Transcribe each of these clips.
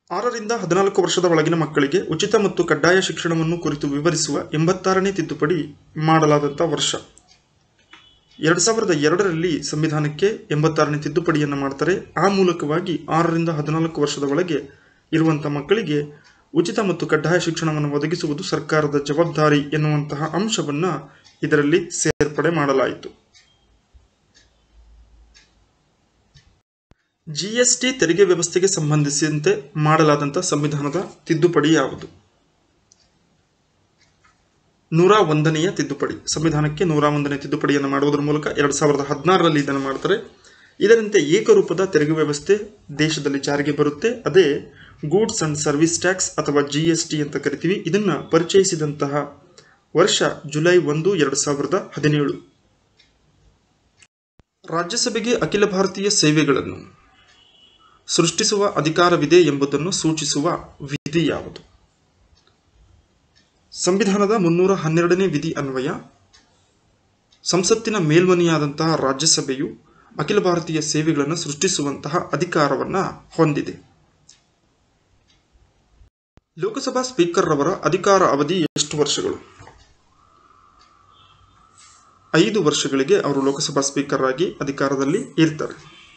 ಆರರಿಂದ ಹದಿನಾಲ್ಕು ವರ್ಷದ ಒಳಗಿನ ಮಕ್ಕಳಿಗೆ ಉಚಿತ ಮತ್ತು ಕಡ್ಡಾಯ ಶಿಕ್ಷಣವನ್ನು ಕುರಿತು ವಿವರಿಸುವ ಎಂಬತ್ತಾರನೇ ತಿದ್ದುಪಡಿ ಮಾಡಲಾದಂಥ ವರ್ಷ ಎರಡು ಸಾವಿರದ ಎರಡರಲ್ಲಿ ಸಂವಿಧಾನಕ್ಕೆ ಎಂಬತ್ತಾರನೇ ತಿದ್ದುಪಡಿಯನ್ನು ಮಾಡ್ತಾರೆ ಆ ಮೂಲಕವಾಗಿ ಆರರಿಂದ ಹದಿನಾಲ್ಕು ವರ್ಷದ ಒಳಗೆ ಇರುವಂಥ ಮಕ್ಕಳಿಗೆ ಉಚಿತ ಮತ್ತು ಕಡ್ಡಾಯ ಶಿಕ್ಷಣವನ್ನು ಒದಗಿಸುವುದು ಸರ್ಕಾರದ ಜವಾಬ್ದಾರಿ ಎನ್ನುವಂತಹ ಅಂಶವನ್ನು ಇದರಲ್ಲಿ ಸೇರ್ಪಡೆ ಮಾಡಲಾಯಿತು ಜಿಎಸ್ಟಿ ತೆರಿಗೆ ವ್ಯವಸ್ಥೆಗೆ ಸಂಬಂಧಿಸಿದಂತೆ ಮಾಡಲಾದಂಥ ಸಂವಿಧಾನದ ತಿದ್ದುಪಡಿ ಯಾವುದು ನೂರ ಒಂದನೆಯ ತಿದ್ದುಪಡಿ ಸಂವಿಧಾನಕ್ಕೆ ನೂರ ಒಂದನೇ ತಿದ್ದುಪಡಿಯನ್ನು ಮಾಡುವುದರ ಮೂಲಕ ಎರಡು ಸಾವಿರದ ಹದಿನಾರರಲ್ಲಿ ಇದನ್ನು ಮಾಡ್ತಾರೆ ಇದರಂತೆ ಏಕರೂಪದ ತೆರಿಗೆ ವ್ಯವಸ್ಥೆ ದೇಶದಲ್ಲಿ ಜಾರಿಗೆ ಬರುತ್ತೆ ಅದೇ ಗೂಡ್ಸ್ ಅಂಡ್ ಸರ್ವಿಸ್ ಟ್ಯಾಕ್ಸ್ ಅಥವಾ ಜಿ ಎಸ್ ಟಿ ಅಂತ ಕರಿತೀವಿ ಇದನ್ನು ಪರಿಚಯಿಸಿದಂತಹ ವರ್ಷ ಜುಲೈ ಒಂದು ಎರಡು ಸಾವಿರದ ಹದಿನೇಳು ರಾಜ್ಯಸಭೆಗೆ ಅಖಿಲ ಭಾರತೀಯ ಸೇವೆಗಳನ್ನು ಸೃಷ್ಟಿಸುವ ಅಧಿಕಾರವಿದೆ ಎಂಬುದನ್ನು ಸೂಚಿಸುವ ವಿಧಿ ಯಾವುದು ಸಂವಿಧಾನದ ಮುನ್ನೂರ ಹನ್ನೆರಡನೇ ವಿಧಿ ಅನ್ವಯ ಸಂಸತ್ತಿನ ಮೇಲ್ಮನೆಯಾದಂತಹ ರಾಜ್ಯಸಭೆಯು ಅಖಿಲ ಭಾರತೀಯ ಸೇವೆಗಳನ್ನು ಸೃಷ್ಟಿಸುವಂತಹ ಅಧಿಕಾರವನ್ನು ಹೊಂದಿದೆ ಲೋಕಸಭಾ ಸ್ಪೀಕರ್ ರವರ ಅಧಿಕಾರ ಅವಧಿ ಎಷ್ಟು ವರ್ಷಗಳು ಐದು ವರ್ಷಗಳಿಗೆ ಅವರು ಲೋಕಸಭಾ ಸ್ಪೀಕರ್ ಆಗಿ ಅಧಿಕಾರದಲ್ಲಿ ಇರ್ತಾರೆ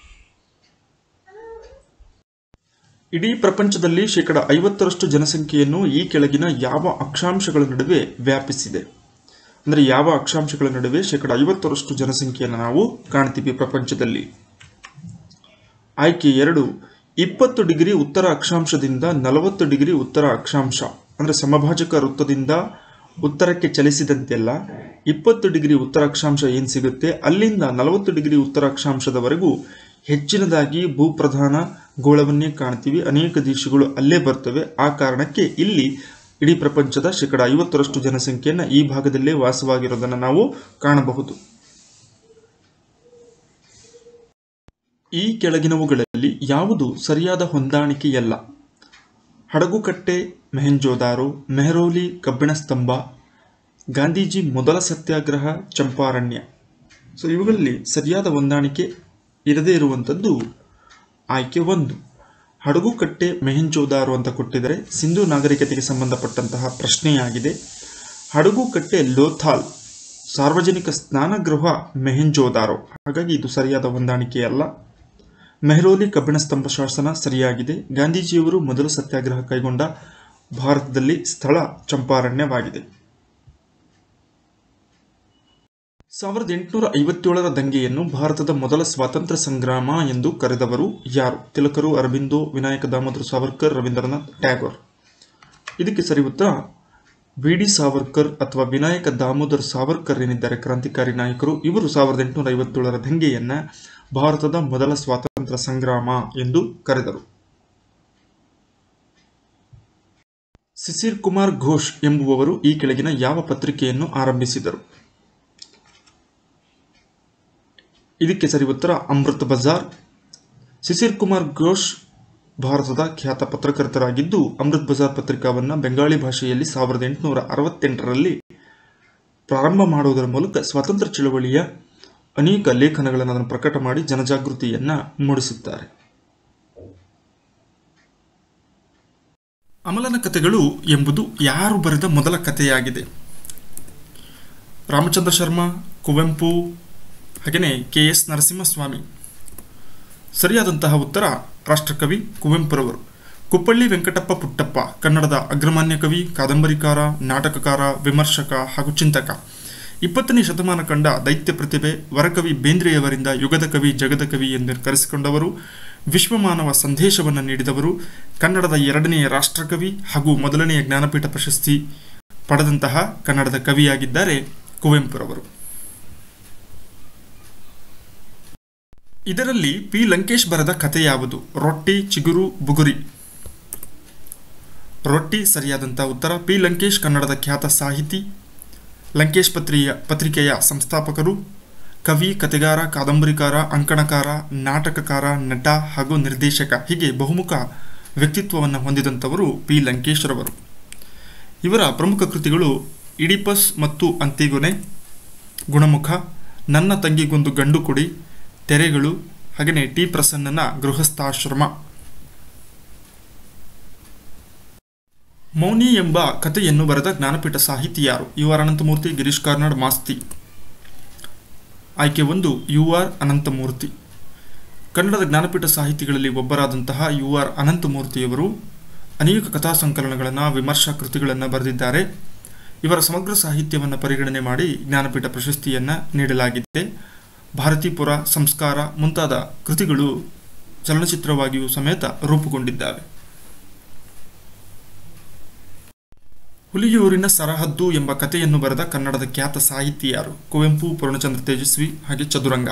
ಇಡೀ ಪ್ರಪಂಚದಲ್ಲಿ ಶೇಕಡ ಐವತ್ತರಷ್ಟು ಜನಸಂಖ್ಯೆಯನ್ನು ಈ ಕೆಳಗಿನ ಯಾವ ಅಕ್ಷಾಂಶಗಳ ನಡುವೆ ವ್ಯಾಪಿಸಿದೆ ಅಂದರೆ ಯಾವ ಅಕ್ಷಾಂಶಗಳ ನಡುವೆ ಶೇಕಡ ಐವತ್ತರಷ್ಟು ಜನಸಂಖ್ಯೆಯನ್ನು ನಾವು ಕಾಣ್ತೀವಿ ಪ್ರಪಂಚದಲ್ಲಿ ಆಯ್ಕೆ ಎರಡು ಇಪ್ಪತ್ತು ಡಿಗ್ರಿ ಉತ್ತರ ಅಕ್ಷಾಂಶದಿಂದ ನಲವತ್ತು ಡಿಗ್ರಿ ಉತ್ತರ ಅಕ್ಷಾಂಶ ಅಂದರೆ ಸಮಭಾಜಕ ವೃತ್ತದಿಂದ ಉತ್ತರಕ್ಕೆ ಚಲಿಸಿದಂತೆಲ್ಲ ಇಪ್ಪತ್ತು ಡಿಗ್ರಿ ಉತ್ತರ ಅಕ್ಷಾಂಶ ಏನು ಸಿಗುತ್ತೆ ಅಲ್ಲಿಂದ ನಲವತ್ತು ಡಿಗ್ರಿ ಉತ್ತರ ಅಕ್ಷಾಂಶದವರೆಗೂ ಹೆಚ್ಚಿನದಾಗಿ ಭೂಪ್ರಧಾನ ಗೋಳವನ್ನೇ ಕಾಣ್ತೀವಿ ಅನೇಕ ದೇಶಗಳು ಅಲ್ಲೇ ಬರ್ತವೆ ಆ ಕಾರಣಕ್ಕೆ ಇಲ್ಲಿ ಇಡೀ ಪ್ರಪಂಚದ ಶೇಕಡ ಐವತ್ತರಷ್ಟು ಜನಸಂಖ್ಯೆಯನ್ನು ಈ ಭಾಗದಲ್ಲೇ ವಾಸವಾಗಿರೋದನ್ನು ನಾವು ಕಾಣಬಹುದು ಈ ಕೆಳಗಿನವುಗಳಲ್ಲಿ ಯಾವುದು ಸರಿಯಾದ ಹೊಂದಾಣಿಕೆಯಲ್ಲ ಹಡಗುಕಟ್ಟೆ ಮೆಹಂಜೋದಾರೋ ಮೆಹರೌಲಿ ಕಬ್ಬಿಣ ಸ್ತಂಭ ಗಾಂಧೀಜಿ ಮೊದಲ ಸತ್ಯಾಗ್ರಹ ಚಂಪಾರಣ್ಯ ಸೊ ಇವುಗಳಲ್ಲಿ ಸರಿಯಾದ ಹೊಂದಾಣಿಕೆ ಇರದೇ ಇರುವಂಥದ್ದು ಆಯ್ಕೆ ಒಂದು ಹಡಗುಕಟ್ಟೆ ಮೆಹಂಜೋದಾರೋ ಅಂತ ಕೊಟ್ಟಿದ್ದಾರೆ ಸಿಂಧು ನಾಗರಿಕತೆಗೆ ಸಂಬಂಧಪಟ್ಟಂತಹ ಪ್ರಶ್ನೆಯಾಗಿದೆ ಹಡಗುಕಟ್ಟೆ ಲೋಥಾಲ್ ಸಾರ್ವಜನಿಕ ಸ್ನಾನಗೃಹ ಮೆಹಂಜೋದಾರೋ ಹಾಗಾಗಿ ಇದು ಸರಿಯಾದ ಹೊಂದಾಣಿಕೆಯಲ್ಲ ಮೆಹರೋಲಿ ಕಬ್ಬಿಣ ಸ್ತಂಭ ಶಾಸನ ಸರಿಯಾಗಿದೆ ಗಾಂಧೀಜಿಯವರು ಮೊದಲು ಸತ್ಯಾಗ್ರಹ ಕೈಗೊಂಡ ಭಾರತದಲ್ಲಿ ಸ್ಥಳ ಚಂಪಾರಣ್ಯವಾಗಿದೆ ಸಾವಿರದ ಎಂಟುನೂರ ಐವತ್ತೇಳರ ದಂಗೆಯನ್ನು ಭಾರತದ ಮೊದಲ ಸ್ವಾತಂತ್ರ್ಯ ಸಂಗ್ರಾಮ ಎಂದು ಕರೆದವರು ಯಾರು ತಿಲಕರು ಅರಬಿಂದೋ ವಿನಾಯಕ ದಾಮೋದರ ಸಾವರ್ಕರ್ ರವೀಂದ್ರನಾಥ್ ಟ್ಯಾಗೋರ್ ಇದಕ್ಕೆ ಸರಿ ಉತ್ತರ ವಿ ಡಿ ಸಾವರ್ಕರ್ ಅಥವಾ ವಿನಾಯಕ ದಾಮೋದರ್ ಸಾವರ್ಕರ್ ಏನಿದ್ದಾರೆ ಕ್ರಾಂತಿಕಾರಿ ನಾಯಕರು ಇವರು ಸಾವಿರದ ಎಂಟುನೂರ ಐವತ್ತೇಳರ ದಂಗೆಯನ್ನ ಭಾರತದ ಮೊದಲ ಸ್ವಾತಂತ್ರ್ಯ ಸಂಗ್ರಾಮ ಎಂದು ಕರೆದರು ಸಿಸಿರ್ ಕುಮಾರ್ ಘೋಷ್ ಎಂಬುವವರು ಈ ಕೆಳಗಿನ ಯಾವ ಪತ್ರಿಕೆಯನ್ನು ಆರಂಭಿಸಿದರು ಇದಕ್ಕೆ ಸರಿ ಉತ್ತರ ಅಮೃತ್ ಬಜಾರ್ ಸಿಸಿರ್ ಕುಮಾರ್ ಘೋಷ್ ಭಾರತದ ಖ್ಯಾತ ಪತ್ರಕರ್ತರಾಗಿದ್ದು ಅಮೃತ್ ಬಜಾರ್ ಪತ್ರಿಕಾವನ್ನು ಬೆಂಗಾಳಿ ಭಾಷೆಯಲ್ಲಿ ಸಾವಿರದ ಎಂಟುನೂರ ಅರವತ್ತೆಂಟರಲ್ಲಿ ಪ್ರಾರಂಭ ಮಾಡುವುದರ ಮೂಲಕ ಸ್ವಾತಂತ್ರ್ಯ ಚಳವಳಿಯ ಅನೇಕ ಲೇಖನಗಳನ್ನು ಅದನ್ನು ಪ್ರಕಟ ಮಾಡಿ ಜನಜಾಗೃತಿಯನ್ನ ಮೂಡಿಸುತ್ತಾರೆ ಅಮಲನ ಕಥೆಗಳು ಎಂಬುದು ಯಾರು ಬರೆದ ಮೊದಲ ಕಥೆಯಾಗಿದೆ ರಾಮಚಂದ್ರ ಶರ್ಮಾ ಕುವೆಂಪು ಹಾಗೆಯೇ ಕೆ ಎಸ್ ನರಸಿಂಹಸ್ವಾಮಿ ಸರಿಯಾದಂತಹ ಉತ್ತರ ರಾಷ್ಟ್ರಕವಿ ಕುವೆಂಪುರವರು ಕುಪ್ಪಳ್ಳಿ ವೆಂಕಟಪ್ಪ ಪುಟ್ಟಪ್ಪ ಕನ್ನಡದ ಅಗ್ರಮಾನ್ಯ ಕವಿ ಕಾದಂಬರಿಕಾರ ನಾಟಕಕಾರ ವಿಮರ್ಶಕ ಹಾಗೂ ಚಿಂತಕ ಇಪ್ಪತ್ತನೇ ಶತಮಾನ ಕಂಡ ದೈತ್ಯ ಪ್ರತಿಭೆ ವರಕವಿ ಬೇಂದ್ರೆಯವರಿಂದ ಯುಗದ ಕವಿ ಜಗದ ಕವಿ ಎಂದು ಕರೆಸಿಕೊಂಡವರು ವಿಶ್ವಮಾನವ ಸಂದೇಶವನ್ನು ನೀಡಿದವರು ಕನ್ನಡದ ಎರಡನೆಯ ರಾಷ್ಟ್ರಕವಿ ಹಾಗೂ ಮೊದಲನೆಯ ಜ್ಞಾನಪೀಠ ಪ್ರಶಸ್ತಿ ಪಡೆದಂತಹ ಕನ್ನಡದ ಕವಿಯಾಗಿದ್ದಾರೆ ಕುವೆಂಪುರವರು ಇದರಲ್ಲಿ ಪಿ ಲಂಕೇಶ್ ಬರೆದ ಕಥೆ ಯಾವುದು ರೊಟ್ಟಿ ಚಿಗುರು ಬುಗುರಿ ರೊಟ್ಟಿ ಸರಿಯಾದಂಥ ಉತ್ತರ ಪಿ ಲಂಕೇಶ್ ಕನ್ನಡದ ಖ್ಯಾತ ಸಾಹಿತಿ ಲಂಕೇಶ್ ಪತ್ರಿಯ ಪತ್ರಿಕೆಯ ಸಂಸ್ಥಾಪಕರು ಕವಿ ಕತೆಗಾರ ಕಾದಂಬರಿಕಾರ ಅಂಕಣಕಾರ ನಾಟಕಕಾರ ನಟ ಹಾಗೂ ನಿರ್ದೇಶಕ ಹೀಗೆ ಬಹುಮುಖ ವ್ಯಕ್ತಿತ್ವವನ್ನು ಹೊಂದಿದಂಥವರು ಪಿ ಲಂಕೇಶ್ರವರು ಇವರ ಪ್ರಮುಖ ಕೃತಿಗಳು ಇಡಿಪಸ್ ಮತ್ತು ಅಂತಿಗೊನೆ ಗುಣಮುಖ ನನ್ನ ತಂಗಿಗೊಂದು ಗಂಡು ಕೊಡಿ ತೆರೆಗಳು ಹಾಗೆಯೇ ಟಿ ಪ್ರಸನ್ನನ ಗೃಹಸ್ಥಾಶ್ರಮ ಮೌನಿ ಎಂಬ ಕಥೆಯನ್ನು ಬರೆದ ಜ್ಞಾನಪೀಠ ಸಾಹಿತಿ ಯಾರು ಯು ಆರ್ ಅನಂತಮೂರ್ತಿ ಗಿರೀಶ್ ಕಾರ್ನಾಡ್ ಮಾಸ್ತಿ ಆಯ್ಕೆ ಒಂದು ಯು ಆರ್ ಅನಂತಮೂರ್ತಿ ಕನ್ನಡದ ಜ್ಞಾನಪೀಠ ಸಾಹಿತಿಗಳಲ್ಲಿ ಒಬ್ಬರಾದಂತಹ ಯು ಆರ್ ಅನಂತಮೂರ್ತಿಯವರು ಅನೇಕ ಕಥಾ ಸಂಕಲನಗಳನ್ನು ವಿಮರ್ಶಾ ಕೃತಿಗಳನ್ನು ಬರೆದಿದ್ದಾರೆ ಇವರ ಸಮಗ್ರ ಸಾಹಿತ್ಯವನ್ನು ಪರಿಗಣನೆ ಮಾಡಿ ಜ್ಞಾನಪೀಠ ಪ್ರಶಸ್ತಿಯನ್ನು ನೀಡಲಾಗಿದೆ ಭಾರತೀಪುರ ಸಂಸ್ಕಾರ ಮುಂತಾದ ಕೃತಿಗಳು ಚಲನಚಿತ್ರವಾಗಿಯೂ ಸಮೇತ ರೂಪುಗೊಂಡಿದ್ದಾವೆ ಹುಲಿಯೂರಿನ ಸರಹದ್ದು ಎಂಬ ಕಥೆಯನ್ನು ಬರೆದ ಕನ್ನಡದ ಖ್ಯಾತ ಸಾಹಿತಿ ಯಾರು ಕುವೆಂಪು ಪೂರ್ಣಚಂದ್ರ ತೇಜಸ್ವಿ ಹಾಗೆ ಚದುರಂಗ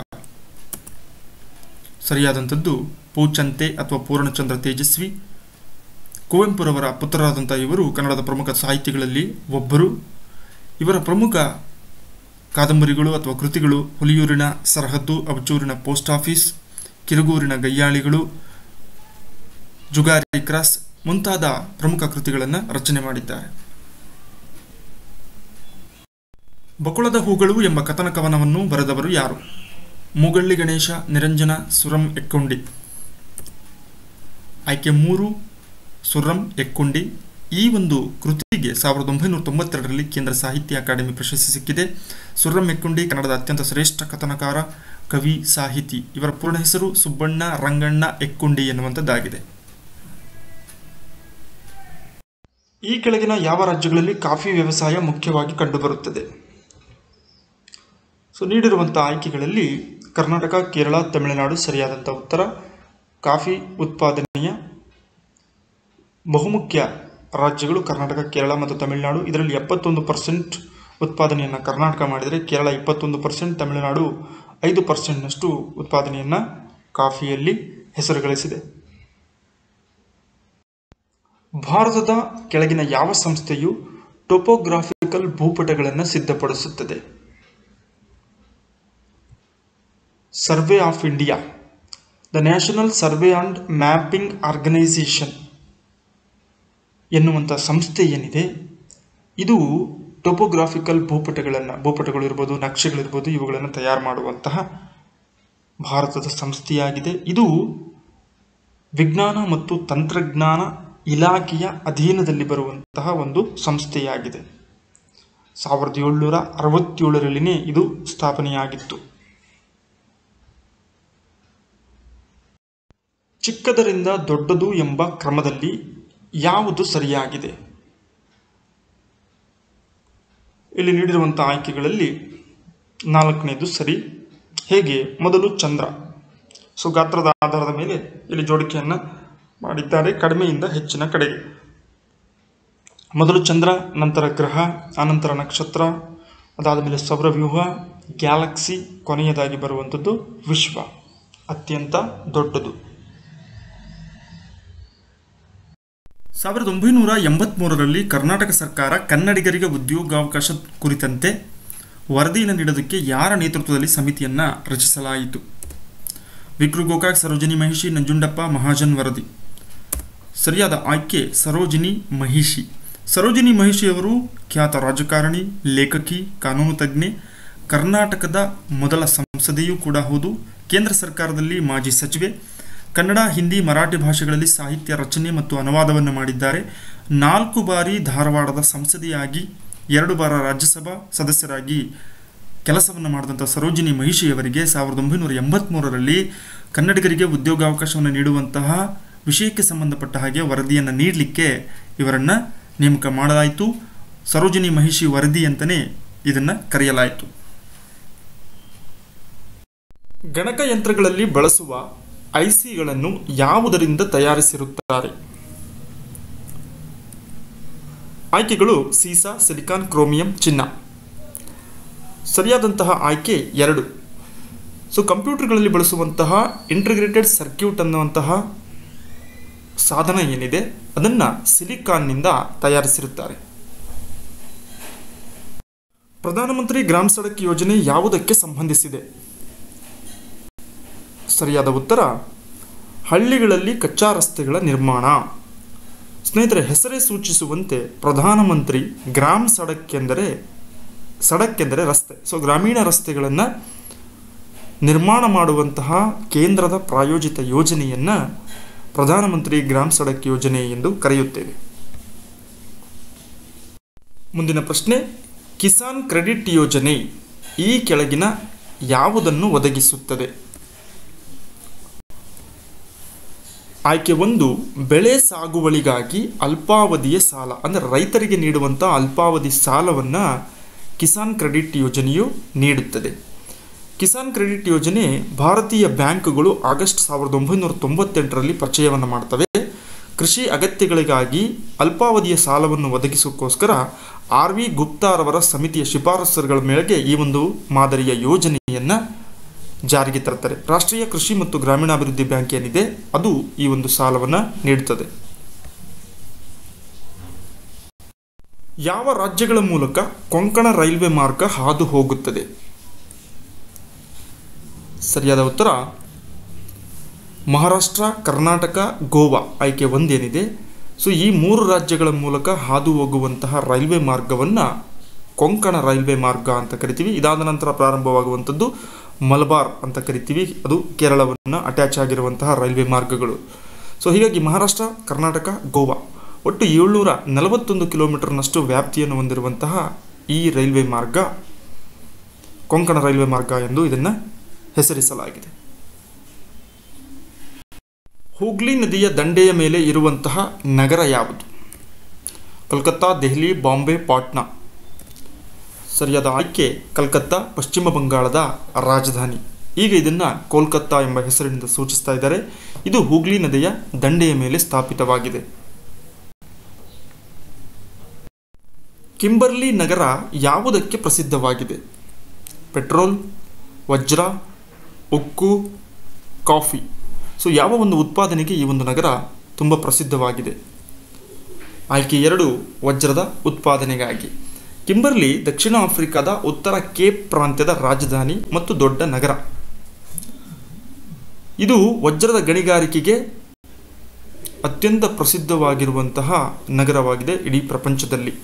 ಸರಿಯಾದಂಥದ್ದು ಪೂಚಂತೆ ಅಥವಾ ಪೂರ್ಣಚಂದ್ರ ತೇಜಸ್ವಿ ಕುವೆಂಪುರವರ ಪುತ್ರರಾದಂಥ ಇವರು ಕನ್ನಡದ ಪ್ರಮುಖ ಸಾಹಿತಿಗಳಲ್ಲಿ ಒಬ್ಬರು ಇವರ ಪ್ರಮುಖ ಕಾದಂಬರಿಗಳು ಅಥವಾ ಕೃತಿಗಳು ಹುಲಿಯೂರಿನ ಸರಹದ್ದು ಅಬಚೂರಿನ ಪೋಸ್ಟ್ ಆಫೀಸ್ ಕಿರುಗೂರಿನ ಗಯ್ಯಾಳಿಗಳು ಜುಗಾರಿ ಕ್ರಾಸ್ ಮುಂತಾದ ಪ್ರಮುಖ ಕೃತಿಗಳನ್ನು ರಚನೆ ಮಾಡಿದ್ದಾರೆ ಬಕುಳದ ಹೂಗಳು ಎಂಬ ಕಥನ ಕವನವನ್ನು ಬರೆದವರು ಯಾರು ಮೂಗಳ್ಳಿ ಗಣೇಶ ನಿರಂಜನ ಸುರಂ ಎಕ್ಕೊಂಡಿ ಆಯ್ಕೆ ಮೂರು ಸುರಂ ಎಕ್ಕೊಂಡಿ ಈ ಒಂದು ಕೃತಿಗೆ ಸಾವಿರದ ಒಂಬೈನೂರ ತೊಂಬತ್ತೆರಡರಲ್ಲಿ ಕೇಂದ್ರ ಸಾಹಿತ್ಯ ಅಕಾಡೆಮಿ ಪ್ರಶಸ್ತಿ ಸಿಕ್ಕಿದೆ ಸುರ್ರಂ ಎಕ್ಕುಂಡಿ ಕನ್ನಡದ ಅತ್ಯಂತ ಶ್ರೇಷ್ಠ ಕಥನಕಾರ ಕವಿ ಸಾಹಿತಿ ಇವರ ಪೂರ್ಣ ಹೆಸರು ಸುಬ್ಬಣ್ಣ ರಂಗಣ್ಣ ಎಕ್ಕುಂಡಿ ಎನ್ನುವಂಥದ್ದಾಗಿದೆ ಈ ಕೆಳಗಿನ ಯಾವ ರಾಜ್ಯಗಳಲ್ಲಿ ಕಾಫಿ ವ್ಯವಸಾಯ ಮುಖ್ಯವಾಗಿ ಕಂಡುಬರುತ್ತದೆ ಸೊ ನೀಡಿರುವಂಥ ಆಯ್ಕೆಗಳಲ್ಲಿ ಕರ್ನಾಟಕ ಕೇರಳ ತಮಿಳುನಾಡು ಸರಿಯಾದಂಥ ಉತ್ತರ ಕಾಫಿ ಉತ್ಪಾದನೆಯ ಬಹುಮುಖ್ಯ ರಾಜ್ಯಗಳು ಕರ್ನಾಟಕ ಕೇರಳ ಮತ್ತು ತಮಿಳುನಾಡು ಇದರಲ್ಲಿ ಎಪ್ಪತ್ತೊಂದು ಪರ್ಸೆಂಟ್ ಉತ್ಪಾದನೆಯನ್ನು ಕರ್ನಾಟಕ ಮಾಡಿದರೆ ಕೇರಳ ಇಪ್ಪತ್ತೊಂದು ಪರ್ಸೆಂಟ್ ತಮಿಳುನಾಡು ಐದು ಪರ್ಸೆಂಟ್ನಷ್ಟು ಉತ್ಪಾದನೆಯನ್ನು ಕಾಫಿಯಲ್ಲಿ ಹೆಸರು ಗಳಿಸಿದೆ ಭಾರತದ ಕೆಳಗಿನ ಯಾವ ಸಂಸ್ಥೆಯು ಟೋಪೋಗ್ರಾಫಿಕಲ್ ಭೂಪಟಗಳನ್ನು ಸಿದ್ಧಪಡಿಸುತ್ತದೆ survey of India the national survey and mapping organisation ಎನ್ನುವಂಥ ಸಂಸ್ಥೆ ಏನಿದೆ ಇದು ಟೋಪೋಗ್ರಾಫಿಕಲ್ ಭೂಪಟಗಳನ್ನು ಭೂಪಟಗಳು ಇರ್ಬೋದು ನಕ್ಷೆಗಳಿರ್ಬೋದು ಇವುಗಳನ್ನು ತಯಾರು ಮಾಡುವಂತಹ ಭಾರತದ ಸಂಸ್ಥೆಯಾಗಿದೆ ಇದು ವಿಜ್ಞಾನ ಮತ್ತು ತಂತ್ರಜ್ಞಾನ ಇಲಾಖೆಯ ಅಧೀನದಲ್ಲಿ ಬರುವಂತಹ ಒಂದು ಸಂಸ್ಥೆಯಾಗಿದೆ ಸಾವಿರದ ಏಳ್ನೂರ ಅರವತ್ತೇಳರಲ್ಲಿನೇ ಇದು ಸ್ಥಾಪನೆಯಾಗಿತ್ತು ಚಿಕ್ಕದರಿಂದ ದೊಡ್ಡದು ಎಂಬ ಕ್ರಮದಲ್ಲಿ ಯಾವುದು ಸರಿಯಾಗಿದೆ ಇಲ್ಲಿ ನೀಡಿರುವಂಥ ಆಯ್ಕೆಗಳಲ್ಲಿ ನಾಲ್ಕನೇದು ಸರಿ ಹೇಗೆ ಮೊದಲು ಚಂದ್ರ ಸೊ ಗಾತ್ರದ ಆಧಾರದ ಮೇಲೆ ಇಲ್ಲಿ ಜೋಡಿಕೆಯನ್ನು ಮಾಡಿದ್ದಾರೆ ಕಡಿಮೆಯಿಂದ ಹೆಚ್ಚಿನ ಕಡೆಗೆ ಮೊದಲು ಚಂದ್ರ ನಂತರ ಗ್ರಹ ಆನಂತರ ನಕ್ಷತ್ರ ಅದಾದ ಮೇಲೆ ಸೌರವ್ಯೂಹ ಗ್ಯಾಲಕ್ಸಿ ಕೊನೆಯದಾಗಿ ಬರುವಂಥದ್ದು ವಿಶ್ವ ಅತ್ಯಂತ ದೊಡ್ಡದು ಸಾವಿರದ ಒಂಬೈನೂರ ಎಂಬತ್ಮೂರರಲ್ಲಿ ಕರ್ನಾಟಕ ಸರ್ಕಾರ ಕನ್ನಡಿಗರಿಗೆ ಉದ್ಯೋಗಾವಕಾಶ ಕುರಿತಂತೆ ವರದಿಯನ್ನು ನೀಡೋದಕ್ಕೆ ಯಾರ ನೇತೃತ್ವದಲ್ಲಿ ಸಮಿತಿಯನ್ನು ರಚಿಸಲಾಯಿತು ವಿಕ್ರು ಗೋಕಾಕ್ ಸರೋಜಿನಿ ಮಹಿಷಿ ನಂಜುಂಡಪ್ಪ ಮಹಾಜನ್ ವರದಿ ಸರಿಯಾದ ಆಯ್ಕೆ ಸರೋಜಿನಿ ಮಹಿಷಿ ಸರೋಜಿನಿ ಮಹಿಷಿಯವರು ಖ್ಯಾತ ರಾಜಕಾರಣಿ ಲೇಖಕಿ ಕಾನೂನು ತಜ್ಞೆ ಕರ್ನಾಟಕದ ಮೊದಲ ಸಂಸದೆಯೂ ಕೂಡ ಹೌದು ಕೇಂದ್ರ ಸರ್ಕಾರದಲ್ಲಿ ಮಾಜಿ ಸಚಿವೆ ಕನ್ನಡ ಹಿಂದಿ ಮರಾಠಿ ಭಾಷೆಗಳಲ್ಲಿ ಸಾಹಿತ್ಯ ರಚನೆ ಮತ್ತು ಅನುವಾದವನ್ನು ಮಾಡಿದ್ದಾರೆ ನಾಲ್ಕು ಬಾರಿ ಧಾರವಾಡದ ಸಂಸದೆಯಾಗಿ ಎರಡು ಬಾರ ರಾಜ್ಯಸಭಾ ಸದಸ್ಯರಾಗಿ ಕೆಲಸವನ್ನು ಮಾಡಿದಂಥ ಸರೋಜಿನಿ ಮಹಿಷಿಯವರಿಗೆ ಸಾವಿರದ ಒಂಬೈನೂರ ಎಂಬತ್ತ್ಮೂರರಲ್ಲಿ ಕನ್ನಡಿಗರಿಗೆ ಉದ್ಯೋಗಾವಕಾಶವನ್ನು ನೀಡುವಂತಹ ವಿಷಯಕ್ಕೆ ಸಂಬಂಧಪಟ್ಟ ಹಾಗೆ ವರದಿಯನ್ನು ನೀಡಲಿಕ್ಕೆ ಇವರನ್ನು ನೇಮಕ ಮಾಡಲಾಯಿತು ಸರೋಜಿನಿ ಮಹಿಷಿ ವರದಿ ಅಂತಲೇ ಇದನ್ನು ಕರೆಯಲಾಯಿತು ಗಣಕಯಂತ್ರಗಳಲ್ಲಿ ಬಳಸುವ ಐಸಿಗಳನ್ನು ಯಾವುದರಿಂದ ತಯಾರಿಸಿರುತ್ತಾರೆ ಆಯ್ಕೆಗಳು ಸೀಸಾ ಸಿಲಿಕಾನ್ ಕ್ರೋಮಿಯಂ ಚಿನ್ನ ಸರಿಯಾದಂತಹ ಆಯ್ಕೆ ಎರಡು ಸೊ ಕಂಪ್ಯೂಟರ್ಗಳಲ್ಲಿ ಬಳಸುವಂತಹ ಇಂಟಿಗ್ರೇಟೆಡ್ ಸರ್ಕ್ಯೂಟ್ ಅನ್ನುವಂತಹ ಸಾಧನ ಏನಿದೆ ಅದನ್ನು ಸಿಲಿಕಾನ್ನಿಂದ ತಯಾರಿಸಿರುತ್ತಾರೆ ಪ್ರಧಾನಮಂತ್ರಿ ಗ್ರಾಮ ಸಡಕ್ ಯೋಜನೆ ಯಾವುದಕ್ಕೆ ಸಂಬಂಧಿಸಿದೆ ಸರಿಯಾದ ಉತ್ತರ ಹಳ್ಳಿಗಳಲ್ಲಿ ಕಚ್ಚಾ ರಸ್ತೆಗಳ ನಿರ್ಮಾಣ ಸ್ನೇಹಿತರೆ ಹೆಸರೇ ಸೂಚಿಸುವಂತೆ ಪ್ರಧಾನಮಂತ್ರಿ ಗ್ರಾಮ್ ಸಡಕ್ ಎಂದರೆ ಸಡಕ್ ಎಂದರೆ ರಸ್ತೆ ಸೊ ಗ್ರಾಮೀಣ ರಸ್ತೆಗಳನ್ನು ನಿರ್ಮಾಣ ಮಾಡುವಂತಹ ಕೇಂದ್ರದ ಪ್ರಾಯೋಜಿತ ಯೋಜನೆಯನ್ನು ಪ್ರಧಾನಮಂತ್ರಿ ಗ್ರಾಮ್ ಸಡಕ್ ಯೋಜನೆ ಎಂದು ಕರೆಯುತ್ತೇವೆ ಮುಂದಿನ ಪ್ರಶ್ನೆ ಕಿಸಾನ್ ಕ್ರೆಡಿಟ್ ಯೋಜನೆ ಈ ಕೆಳಗಿನ ಯಾವುದನ್ನು ಒದಗಿಸುತ್ತದೆ ಆಯ್ಕೆ ಒಂದು ಬೆಳೆ ಸಾಗುವಳಿಗಾಗಿ ಅಲ್ಪಾವಧಿಯ ಸಾಲ ಅಂದರೆ ರೈತರಿಗೆ ನೀಡುವಂಥ ಅಲ್ಪಾವಧಿ ಸಾಲವನ್ನು ಕಿಸಾನ್ ಕ್ರೆಡಿಟ್ ಯೋಜನೆಯು ನೀಡುತ್ತದೆ ಕಿಸಾನ್ ಕ್ರೆಡಿಟ್ ಯೋಜನೆ ಭಾರತೀಯ ಬ್ಯಾಂಕುಗಳು ಆಗಸ್ಟ್ ಸಾವಿರದ ಒಂಬೈನೂರ ತೊಂಬತ್ತೆಂಟರಲ್ಲಿ ಪರಿಚಯವನ್ನು ಮಾಡ್ತವೆ ಕೃಷಿ ಅಗತ್ಯಗಳಿಗಾಗಿ ಅಲ್ಪಾವಧಿಯ ಸಾಲವನ್ನು ಒದಗಿಸೋಕ್ಕೋಸ್ಕರ ಆರ್ ವಿ ಗುಪ್ತಾರವರ ಸಮಿತಿಯ ಶಿಫಾರಸುಗಳ ಮೇರೆಗೆ ಈ ಒಂದು ಮಾದರಿಯ ಯೋಜನೆಯನ್ನು ಜಾರಿಗೆ ತರ್ತಾರೆ ರಾಷ್ಟ್ರೀಯ ಕೃಷಿ ಮತ್ತು ಗ್ರಾಮೀಣಾಭಿವೃದ್ಧಿ ಬ್ಯಾಂಕ್ ಏನಿದೆ ಅದು ಈ ಒಂದು ಸಾಲವನ್ನು ನೀಡುತ್ತದೆ ಯಾವ ರಾಜ್ಯಗಳ ಮೂಲಕ ಕೊಂಕಣ ರೈಲ್ವೆ ಮಾರ್ಗ ಹಾದು ಹೋಗುತ್ತದೆ ಸರಿಯಾದ ಉತ್ತರ ಮಹಾರಾಷ್ಟ್ರ ಕರ್ನಾಟಕ ಗೋವಾ ಆಯ್ಕೆ ಒಂದೇನಿದೆ ಸೊ ಈ ಮೂರು ರಾಜ್ಯಗಳ ಮೂಲಕ ಹಾದು ಹೋಗುವಂತಹ ರೈಲ್ವೆ ಮಾರ್ಗವನ್ನು ಕೊಂಕಣ ರೈಲ್ವೆ ಮಾರ್ಗ ಅಂತ ಕರಿತೀವಿ ಇದಾದ ನಂತರ ಪ್ರಾರಂಭವಾಗುವಂಥದ್ದು ಮಲಬಾರ್ ಅಂತ ಕರಿತೀವಿ ಅದು ಕೇರಳವನ್ನು ಅಟ್ಯಾಚ್ ಆಗಿರುವಂತಹ ರೈಲ್ವೆ ಮಾರ್ಗಗಳು ಸೊ ಹೀಗಾಗಿ ಮಹಾರಾಷ್ಟ್ರ ಕರ್ನಾಟಕ ಗೋವಾ ಒಟ್ಟು ಏಳ್ನೂರ ನಲವತ್ತೊಂದು ಕಿಲೋಮೀಟರ್ನಷ್ಟು ವ್ಯಾಪ್ತಿಯನ್ನು ಹೊಂದಿರುವಂತಹ ಈ ರೈಲ್ವೆ ಮಾರ್ಗ ಕೊಂಕಣ ರೈಲ್ವೆ ಮಾರ್ಗ ಎಂದು ಇದನ್ನು ಹೆಸರಿಸಲಾಗಿದೆ ಹೂಗ್ಲಿ ನದಿಯ ದಂಡೆಯ ಮೇಲೆ ಇರುವಂತಹ ನಗರ ಯಾವುದು ಕಲ್ಕತ್ತಾ ದೆಹಲಿ ಬಾಂಬೆ ಪಾಟ್ನಾ ಸರಿಯಾದ ಆಯ್ಕೆ ಕಲ್ಕತ್ತಾ ಪಶ್ಚಿಮ ಬಂಗಾಳದ ರಾಜಧಾನಿ ಈಗ ಇದನ್ನು ಕೋಲ್ಕತ್ತಾ ಎಂಬ ಹೆಸರಿನಿಂದ ಸೂಚಿಸ್ತಾ ಇದ್ದಾರೆ ಇದು ಹೂಗ್ಲಿ ನದಿಯ ದಂಡೆಯ ಮೇಲೆ ಸ್ಥಾಪಿತವಾಗಿದೆ ಕಿಂಬರ್ಲಿ ನಗರ ಯಾವುದಕ್ಕೆ ಪ್ರಸಿದ್ಧವಾಗಿದೆ ಪೆಟ್ರೋಲ್ ವಜ್ರ ಉಕ್ಕು ಕಾಫಿ ಸೊ ಯಾವ ಒಂದು ಉತ್ಪಾದನೆಗೆ ಈ ಒಂದು ನಗರ ತುಂಬ ಪ್ರಸಿದ್ಧವಾಗಿದೆ ಆಯ್ಕೆ ಎರಡು ವಜ್ರದ ಉತ್ಪಾದನೆಗಾಗಿ ಕಿಂಬರ್ಲಿ ದಕ್ಷಿಣ ಆಫ್ರಿಕಾದ ಉತ್ತರ ಕೇಪ್ ಪ್ರಾಂತ್ಯದ ರಾಜಧಾನಿ ಮತ್ತು ದೊಡ್ಡ ನಗರ ಇದು ವಜ್ರದ ಗಣಿಗಾರಿಕೆಗೆ ಅತ್ಯಂತ ಪ್ರಸಿದ್ಧವಾಗಿರುವಂತಹ ನಗರವಾಗಿದೆ ಇಡೀ ಪ್ರಪಂಚದಲ್ಲಿ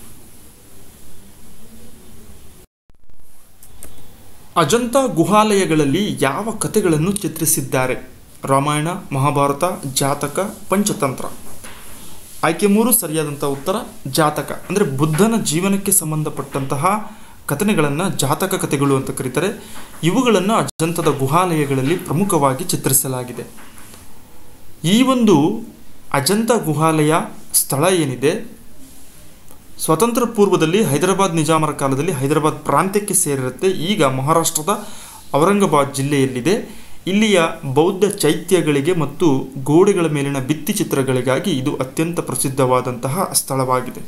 ಅಜಂತ ಗುಹಾಲಯಗಳಲ್ಲಿ ಯಾವ ಕಥೆಗಳನ್ನು ಚಿತ್ರಿಸಿದ್ದಾರೆ ರಾಮಾಯಣ ಮಹಾಭಾರತ ಜಾತಕ ಪಂಚತಂತ್ರ ಆಯ್ಕೆ ಮೂರು ಸರಿಯಾದಂಥ ಉತ್ತರ ಜಾತಕ ಅಂದರೆ ಬುದ್ಧನ ಜೀವನಕ್ಕೆ ಸಂಬಂಧಪಟ್ಟಂತಹ ಕಥನೆಗಳನ್ನು ಜಾತಕ ಕಥೆಗಳು ಅಂತ ಕರೀತಾರೆ ಇವುಗಳನ್ನು ಅಜಂತದ ಗುಹಾಲಯಗಳಲ್ಲಿ ಪ್ರಮುಖವಾಗಿ ಚಿತ್ರಿಸಲಾಗಿದೆ ಈ ಒಂದು ಅಜಂತ ಗುಹಾಲಯ ಸ್ಥಳ ಏನಿದೆ ಸ್ವತಂತ್ರ ಪೂರ್ವದಲ್ಲಿ ಹೈದರಾಬಾದ್ ನಿಜಾಮರ ಕಾಲದಲ್ಲಿ ಹೈದರಾಬಾದ್ ಪ್ರಾಂತ್ಯಕ್ಕೆ ಸೇರಿರುತ್ತೆ ಈಗ ಮಹಾರಾಷ್ಟ್ರದ ಔರಂಗಾಬಾದ್ ಜಿಲ್ಲೆಯಲ್ಲಿದೆ ಇಲ್ಲಿಯ ಬೌದ್ಧ ಚೈತ್ಯಗಳಿಗೆ ಮತ್ತು ಗೋಡೆಗಳ ಮೇಲಿನ ಭಿತ್ತಿ ಚಿತ್ರಗಳಿಗಾಗಿ ಇದು ಅತ್ಯಂತ ಪ್ರಸಿದ್ಧವಾದಂತಹ ಸ್ಥಳವಾಗಿದೆ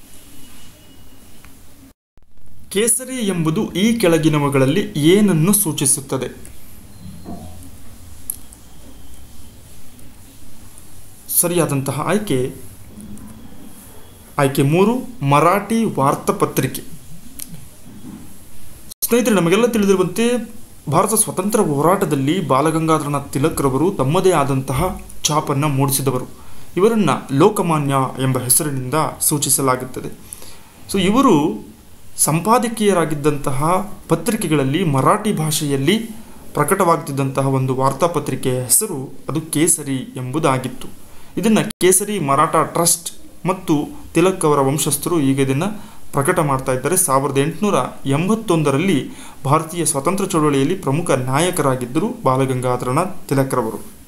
ಕೇಸರಿ ಎಂಬುದು ಈ ಕೆಳಗಿನವುಗಳಲ್ಲಿ ಏನನ್ನು ಸೂಚಿಸುತ್ತದೆ ಸರಿಯಾದಂತಹ ಆಯ್ಕೆ ಆಯ್ಕೆ ಮೂರು ಮರಾಠಿ ವಾರ್ತಾಪತ್ರಿಕೆ ಸ್ನೇಹಿತರೆ ನಮಗೆಲ್ಲ ತಿಳಿದಿರುವಂತೆ ಭಾರತ ಸ್ವತಂತ್ರ ಹೋರಾಟದಲ್ಲಿ ಬಾಲಗಂಗಾಧರನಾಥ್ ತಿಲಕ್ರವರು ತಮ್ಮದೇ ಆದಂತಹ ಛಾಪನ್ನು ಮೂಡಿಸಿದವರು ಇವರನ್ನು ಲೋಕಮಾನ್ಯ ಎಂಬ ಹೆಸರಿನಿಂದ ಸೂಚಿಸಲಾಗುತ್ತದೆ ಸೊ ಇವರು ಸಂಪಾದಕೀಯರಾಗಿದ್ದಂತಹ ಪತ್ರಿಕೆಗಳಲ್ಲಿ ಮರಾಠಿ ಭಾಷೆಯಲ್ಲಿ ಪ್ರಕಟವಾಗ್ತಿದ್ದಂತಹ ಒಂದು ವಾರ್ತಾಪತ್ರಿಕೆಯ ಹೆಸರು ಅದು ಕೇಸರಿ ಎಂಬುದಾಗಿತ್ತು ಇದನ್ನು ಕೇಸರಿ ಮರಾಠ ಟ್ರಸ್ಟ್ ಮತ್ತು ತಿಲಕ್ ಅವರ ವಂಶಸ್ಥರು ಈಗ ಇದನ್ನು ಪ್ರಕಟ ಮಾಡ್ತಾ ಇದ್ದಾರೆ ಸಾವಿರದ ಎಂಟುನೂರ ಎಂಬತ್ತೊಂದರಲ್ಲಿ ಭಾರತೀಯ ಸ್ವಾತಂತ್ರ್ಯ ಚಳವಳಿಯಲ್ಲಿ ಪ್ರಮುಖ ನಾಯಕರಾಗಿದ್ದರು ಬಾಲಗಂಗಾಧರನಾಥ್ ತಿಲಕ್ರವರು